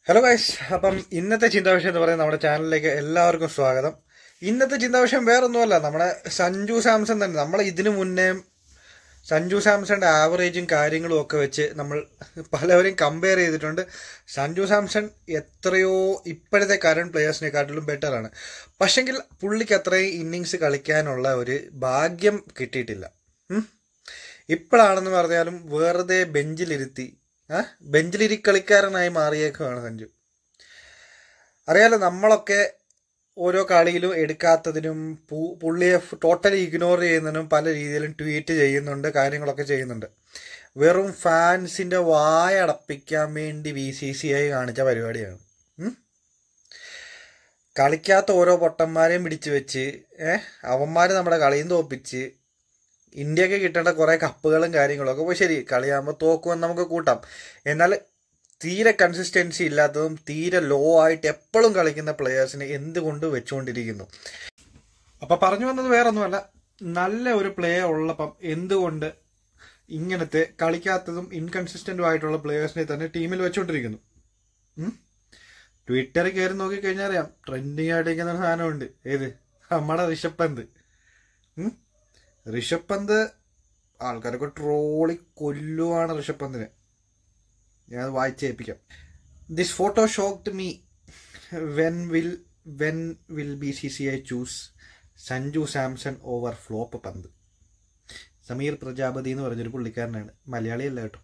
Hello guys അപ്പം ഇന്നത്തെ ചിന്താവിഷയം എന്ന് പറയുന്നത് നമ്മുടെ ചാനലിലേക്ക് എല്ലാവർക്കും സ്വാഗതം ഇന്നത്തെ ചിന്താവിഷയം വേറൊന്നുമല്ല നമ്മുടെ സഞ്ജു സാംസൺ തന്നെ നമ്മൾ ഇതിനു മുന്നേ സഞ്ജു സാംസന്റെ ആവറേജും കാര്യങ്ങളും ഒക്കെ വെച്ച് നമ്മൾ പലവരും കമ്പയർ ചെയ്തിട്ടുണ്ട് സഞ്ജു സാംസൺ എത്രയോ ഇപ്പോഴത്തെ കറണ്ട് പ്ലേയേഴ്സിനെക്കാട്ടിലും ബെറ്ററാണ് പക്ഷെങ്കിൽ പുള്ളിക്ക് അത്രയും ഇന്നിങ്സ് കളിക്കാനുള്ള ഒരു ഭാഗ്യം കിട്ടിയിട്ടില്ല ഉം. ഇപ്പോഴാണെന്ന് പറഞ്ഞാലും വെറുതെ ബെഞ്ചിലിരുത്തി ആ ബെഞ്ചിലിരി കളിക്കാരനായി മാറിയേക്കുവാണ് സഞ്ജു അറിയാലോ നമ്മളൊക്കെ ഓരോ കളിയിലും എടുക്കാത്തതിനും പു- പുള്ളിയെ ടോട്ടലി ഇഗ്നോർ ചെയ്യുന്നതിനും പല രീതിയിലും ട്വീറ്റ് ചെയ്യുന്നുണ്ട് കാര്യങ്ങളൊക്കെ ചെയ്യുന്നുണ്ട് വെറും ഫാൻസിന്റെ വായടപ്പിക്കാൻ വേണ്ടി ബി സി സി ഐ കാണിച്ച പരിപാടിയാണ് ഉം? കളിക്കാത്ത ഓരോ പൊട്ടന്മാരെയും പിടിച്ചു വെച്ച് ഏഹ് അവന്മാര് നമ്മുടെ കളിയും തോപ്പിച്ച് ഇന്ത്യക്ക് കിട്ടേണ്ട കുറെ കപ്പുകളും കാര്യങ്ങളും ഒക്കെ അപ്പോൾ ശരി കളിയാകുമ്പോൾ തോക്കുമെന്ന് നമുക്ക് കൂട്ടാം എന്നാൽ തീരെ കൺസിസ്റ്റൻസി ഇല്ലാത്തതും തീരെ ലോ ആയിട്ട് എപ്പോഴും കളിക്കുന്ന പ്ലെയേഴ്സിനെ എന്തുകൊണ്ട് വെച്ചുകൊണ്ടിരിക്കുന്നു അപ്പൊ പറഞ്ഞു വന്നത് വേറൊന്നുമല്ല നല്ല ഒരു പ്ലെയർ ഉള്ളപ്പം എന്തുകൊണ്ട് ഇങ്ങനത്തെ കളിക്കാത്തതും ഇൻകൺസിസ്റ്റന്റും ആയിട്ടുള്ള പ്ലെയേഴ്സിനെ തന്നെ ടീമിൽ വെച്ചുകൊണ്ടിരിക്കുന്നു ഉം? ട്വിറ്ററിൽ കയറി നോക്കിക്കഴിഞ്ഞാൽ അറിയാം ട്രെൻഡിങ് ആയിട്ടിരിക്കുന്ന ഒരു സാധനമുണ്ട് ഏത് നമ്മുടെ ഋഷഭ് പന്ത് ഉം? ഋഷഭ് പന്ത് ആൾക്കാരൊക്കെ ട്രോളി കൊല്ലുവാണ് ഋഷഭ് പന്തിനെ ഞാൻ അത് വായിച്ചേൽപ്പിക്കാം this photo shocked me when will when will B C C I choose Sanju Samson over flop Pant Sameer Prajapati എന്ന് പറഞ്ഞൊരു പുള്ളിക്കാരനാണ് മലയാളിയല്ല കേട്ടോ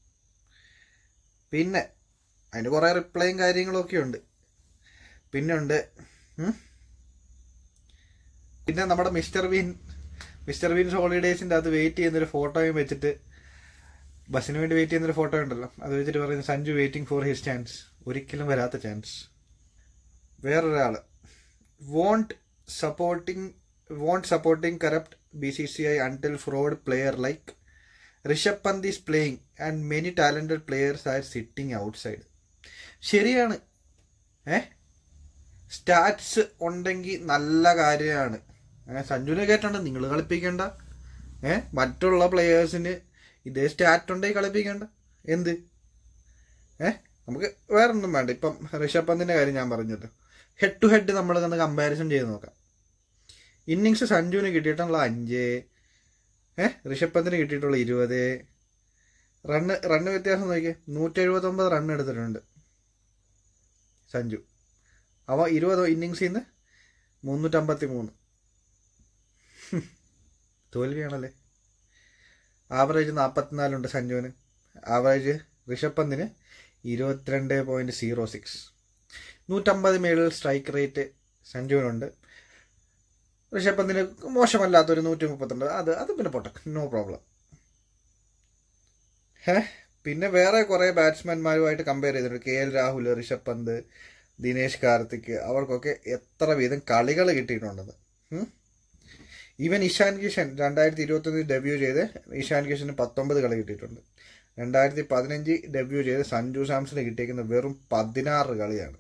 പിന്നെ അതിന് കുറേ റിപ്ലൈയും കാര്യങ്ങളും ഒക്കെ ഉണ്ട് പിന്നെ ഉണ്ട് ഉം? പിന്നെ നമ്മുടെ മിസ്റ്റർ ബീൻ മിസ്റ്റർ ബീൻസ് ഹോളിഡേസിൻ്റെ അത് വെയിറ്റ് ചെയ്യുന്നൊരു ഫോട്ടോയും വെച്ചിട്ട് ബസ്സിന് വേണ്ടി വെയിറ്റ് ചെയ്യുന്നൊരു ഫോട്ടോ ഉണ്ടല്ലോ അത് വെച്ചിട്ട് പറയുന്നത് Sanju waiting for his chance ഒരിക്കലും വരാത്ത ചാൻസ് വേറൊരാൾ won't supporting won't supporting corrupt B C C I until fraud player like Rishabh Pant is playing and many talented players are sitting outside ശരിയാണ് ഏ സ്റ്റാറ്റ്സ് ഉണ്ടെങ്കിൽ നല്ല കാര്യമാണ് ഏ സഞ്ജുവിനെ കേട്ടുണ്ട് നിങ്ങൾ കളിപ്പിക്കണ്ട ഏ മറ്റുള്ള പ്ലെയേഴ്സിന് ഇതേ സ്റ്റാറ്റ് ഉണ്ടെങ്കിൽ കളിപ്പിക്കണ്ട എന്ത് ഏ നമുക്ക് വേറെ ഒന്നും വേണ്ട ഇപ്പം ഋഷഭ് പന്തിന്റെ കാര്യം ഞാൻ പറഞ്ഞല്ലോ ഹെഡ് ടു ഹെഡ് നമ്മൾ ഒന്ന് കമ്പാരിസൺ ചെയ്ത് നോക്കാം ഇന്നിങ്സ് സഞ്ജുവിന് കിട്ടിയിട്ടുള്ള അഞ്ച് ഏ ഋഷഭ് പന്തിന് കിട്ടിയിട്ടുള്ള ഇരുപത് റണ്ണ് റണ്ണ് വ്യത്യാസം നോക്കിയേ നൂറ്റി എഴുപത്തൊമ്പത് റൺ എടുത്തിട്ടുണ്ട് സഞ്ജു അവ ഇരുപത് ഇന്നിങ്സിൽ നിന്ന് മുന്നൂറ്റമ്പത്തി മൂന്ന് തോൽവിയാണല്ലേ ആവറേജ് നാൽപ്പത്തിനാലുണ്ട് സഞ്ജുവിന് ആവറേജ് ഋഷഭ് പന്തിന് ഇരുപത്തിരണ്ട് പോയിന്റ് സീറോ സിക്സ് നൂറ്റമ്പത് മേളിൽ സ്ട്രൈക്ക് റേറ്റ് സഞ്ജുവിനുണ്ട് ഋഷഭ് പന്തിന് മോശമല്ലാത്തൊരു നൂറ്റി മുപ്പത്തിരണ്ട് അത് അത് പിന്നെ പോട്ടെ നോ പ്രോബ്ലം ഹേ പിന്നെ വേറെ കുറേ ബാറ്റ്സ്മാൻമാരുമായിട്ട് കമ്പയർ ചെയ്തിട്ടുണ്ട് കെ എൽ രാഹുൽ ഋഷഭ് പന്ത് ദിനേശ് കാർത്തിക് അവർക്കൊക്കെ എത്ര വീതം കളികൾ കിട്ടിയിട്ടുണ്ടെന്ന് ഉം? ഈവൻ ഇഷാൻ കിഷൻ രണ്ടായിരത്തി ഇരുപത്തൊന്നിൽ ഡെബ്യൂ ചെയ്ത് ഇഷാൻ കിഷന് പത്തൊമ്പത് കളി കിട്ടിയിട്ടുണ്ട് രണ്ടായിരത്തി പതിനഞ്ച് ഡെബ്യൂ ചെയ്ത് സഞ്ജു സാംസണ് കിട്ടിയിരിക്കുന്ന വെറും പതിനാറ് കളിയാണ്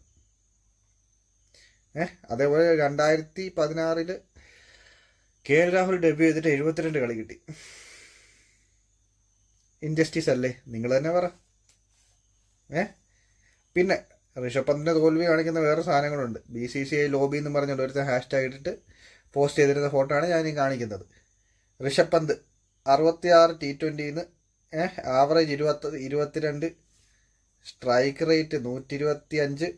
ഏഹ് അതേപോലെ രണ്ടായിരത്തി പതിനാറില് കെ എൽ രാഹുൽ ഡെബ്യൂ ചെയ്തിട്ട് എഴുപത്തിരണ്ട് കളി കിട്ടി ഇൻജസ്റ്റിസ് അല്ലേ നിങ്ങൾ തന്നെ പറ ഏ പിന്നെ ഋഷഭ് പന്തിന്റെ തോൽവി കാണിക്കുന്ന വേറെ സാധനങ്ങളുണ്ട് B C C I lobby എന്ന് പറഞ്ഞുകൊണ്ട് ഒരുത്തൻ ഹാഷ്ടാഗ് ഇട്ടിട്ട് പോസ്റ്റ് ചെയ്തിരുന്ന ഫോട്ടോ ആണ് ഞാൻ ഈ കാണിക്കുന്നത് ഋഷഭ് പന്ത് അറുപത്തിയാറ് ടി ട്വൻ്റിന്ന് ഏഹ് ആവറേജ് ഇരുപത്തി ഇരുപത്തിരണ്ട് സ്ട്രൈക്ക് റേറ്റ് നൂറ്റി ഇരുപത്തി അഞ്ച്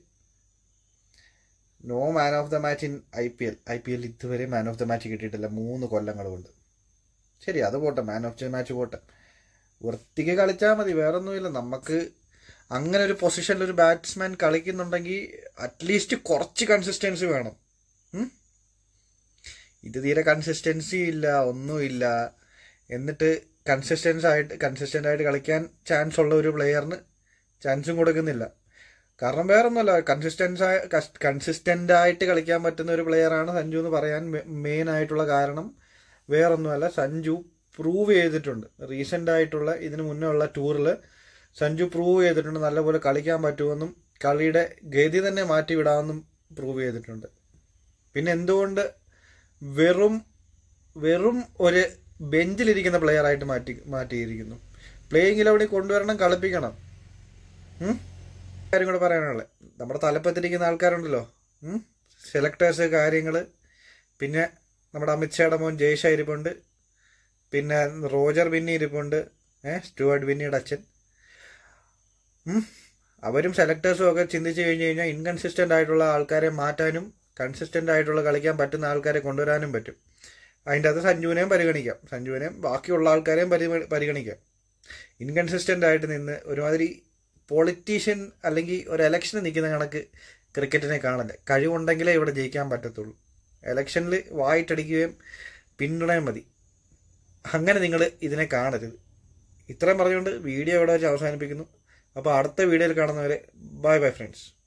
no man of the match in I P L I P L ഇതുവരെ മാൻ ഓഫ് ദ മാച്ച് കിട്ടിയിട്ടില്ല മൂന്ന് കൊല്ലങ്ങൾ കൊണ്ട് ശരി അത് പോട്ടെ മാൻ ഓഫ് ദ മാച്ച് പോട്ടെ വൃത്തിക്ക് കളിച്ചാൽ മതി വേറൊന്നുമില്ല നമുക്ക് അങ്ങനെ ഒരു പൊസിഷനിൽ ഒരു ബാറ്റ്സ്മാൻ കളിക്കുന്നുണ്ടെങ്കിൽ അറ്റ്ലീസ്റ്റ് കുറച്ച് കൺസിസ്റ്റൻസി വേണം ഉം? ഇത് തീരെ കൺസിസ്റ്റൻസി ഇല്ല ഒന്നുമില്ല എന്നിട്ട് കൺസിസ്റ്റൻസ് ആയിട്ട് കൺസിസ്റ്റന്റ് ആയിട്ട് കളിക്കാൻ ചാൻസ് ഉള്ള ഒരു പ്ലെയറിന് ചാൻസും കൊടുക്കുന്നില്ല കാരണം വേറൊന്നുമല്ല കൺസിസ്റ്റൻസ് കൺസിസ്റ്റന്റ് ആയിട്ട് കളിക്കാൻ പറ്റുന്ന ഒരു പ്ലെയറാണ് സഞ്ജു എന്ന് പറയാൻ മെയിൻ ആയിട്ടുള്ള കാരണം വേറൊന്നുമല്ല സഞ്ജു പ്രൂവ് ചെയ്തിട്ടുണ്ട് റീസെന്റ് ആയിട്ടുള്ള ഇതിന് മുന്നേ ഉള്ള ടൂറിൽ സഞ്ജു പ്രൂവ് ചെയ്തിട്ടുണ്ട് നല്ലപോലെ കളിക്കാൻ പറ്റുമെന്നും കളിയുടെ ഗതി തന്നെ മാറ്റി വിടാമെന്നും പ്രൂവ് ചെയ്തിട്ടുണ്ട് പിന്നെ എന്തുകൊണ്ട് വെറും വെറും ഒരു ബെഞ്ചിലിരിക്കുന്ന പ്ലെയർ ആയിട്ട് മാറ്റി മാറ്റിയിരിക്കുന്നു പ്ലേയിങ് ഇലവണിൽ കൊണ്ടുവരണം കളിപ്പിക്കണം ഉം? കാര്യം കൂടെ പറയാനുള്ളത് നമ്മുടെ തലപ്പത്തിരിക്കുന്ന ആൾക്കാരുണ്ടല്ലോ സെലക്ടേഴ്സ് കാര്യങ്ങൾ പിന്നെ നമ്മുടെ അമിത്ഷായുടെ മോൻ ജയ്ഷ ഇരിപ്പുണ്ട് പിന്നെ റോജർ ബിന്നി ഇരിപ്പുണ്ട് ഏഹ് സ്റ്റുവർട്ട് ബിന്നിയുടെ അച്ഛൻ ഉം. അവരും സെലക്ടേഴ്സും ഒക്കെ ചിന്തിച്ചു കഴിഞ്ഞു കഴിഞ്ഞാൽ ഇൻകൺസിസ്റ്റന്റ് ആയിട്ടുള്ള ആൾക്കാരെ മാറ്റാനും കൺസിസ്റ്റന്റ് ആയിട്ടുള്ള കളിക്കാൻ പറ്റുന്ന ആൾക്കാരെ കൊണ്ടുവരാനും പറ്റും അതിൻ്റെ അകത്ത് സഞ്ജുവിനെയും പരിഗണിക്കാം സഞ്ജുവിനെയും ബാക്കിയുള്ള ആൾക്കാരെയും പരി പരിഗണിക്കാം ഇൻകൺസിസ്റ്റന്റ് ആയിട്ട് നിന്ന് ഒരുമാതിരി പൊളിറ്റീഷ്യൻ അല്ലെങ്കിൽ ഒരു ഇലക്ഷന് നിൽക്കുന്ന കണക്ക് ക്രിക്കറ്റിനെ കാണല്ലേ കഴിവുണ്ടെങ്കിലേ ഇവിടെ ജയിക്കാൻ പറ്റത്തുള്ളൂ ഇലക്ഷനിൽ വായിട്ടടിക്കുകയും പിന്തുണയും മതി അങ്ങനെ നിങ്ങൾ ഇതിനെ കാണരുത് ഇത്രയും പറഞ്ഞുകൊണ്ട് വീഡിയോ ഇവിടെ വെച്ച് അവസാനിപ്പിക്കുന്നു അപ്പോൾ അടുത്ത വീഡിയോയിൽ കാണുന്നവരെ ബൈ ബൈ ഫ്രണ്ട്സ്